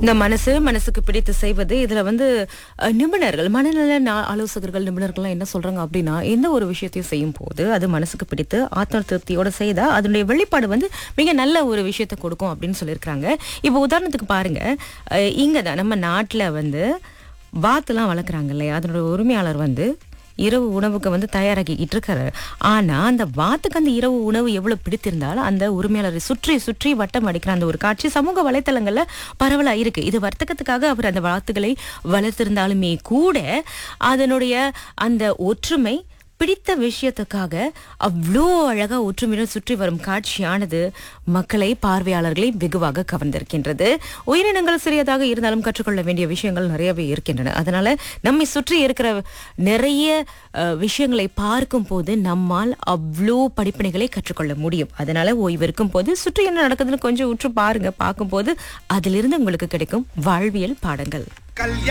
இந்த மனசு மனசுக்கு பிடித்து செய்வது இதுல வந்து அஹ், நிபுணர்கள் மனநல நா- ஆலோசகர்கள் நிபுணர்கள்லாம் என்ன சொல்றாங்க அப்படின்னா எந்த ஒரு விஷயத்தையும் செய்யும் போது அது மனசுக்கு பிடித்து ஆத்ம திருப்தியோட செய்தா அதனுடைய வெளிப்பாடு வந்து மிக நல்ல ஒரு விஷயத்தை கொடுக்கும் அப்படின்னு சொல்லியிருக்காங்க இப்போ உதாரணத்துக்கு பாருங்க அஹ், இங்கதான் நம்ம நாட்டுல வந்து வாத்துலாம் வளர்க்குறாங்க இல்லையா அதனோட உரிமையாளர் வந்து இரவு உணவுக்கு வந்து தயாராக்கிக்கிட்டு இருக்காரு ஆனா அந்த வாத்துக்கு அந்த இரவு உணவு எவ்வளவு பிடித்திருந்தாலும் அந்த உரிமையாளரை சுற்றி சுற்றி வட்டம் அடிக்கிற அந்த ஒரு காட்சி சமூக வலைத்தளங்கள்ல பரவலா இருக்கு இது வர்த்தகத்துக்காக அவர் அந்த வாத்துகளை வளர்த்திருந்தாலுமே கூட அதனுடைய அந்த ஒற்றுமை பிடித்த விஷயத்துக்காக அவ்வளோ அழகா ஒற்றுமையுடன் சுற்றி வரும் காட்சியானது மக்களை பார்வையாளர்களை வெகுவாக கவர்ந்திருக்கின்றது உயிரினங்கள் சிறியதாக இருந்தாலும் கற்றுக்கொள்ள வேண்டிய விஷயங்கள் நிறையவே இருக்கின்றன அதனால நம்மை சுற்றி இருக்கிற நிறைய அஹ், விஷயங்களை பார்க்கும் போது நம்மால் அவ்வளோ படிப்பினைகளை கற்றுக்கொள்ள முடியும் அதனால ஓய்வு இருக்கும் போது சுற்றி என்ன நடக்குதுன்னு கொஞ்சம் உற்று பாருங்க பார்க்கும்போது அதிலிருந்து உங்களுக்கு கிடைக்கும் வாழ்வியல் பாடங்கள் கல்யாண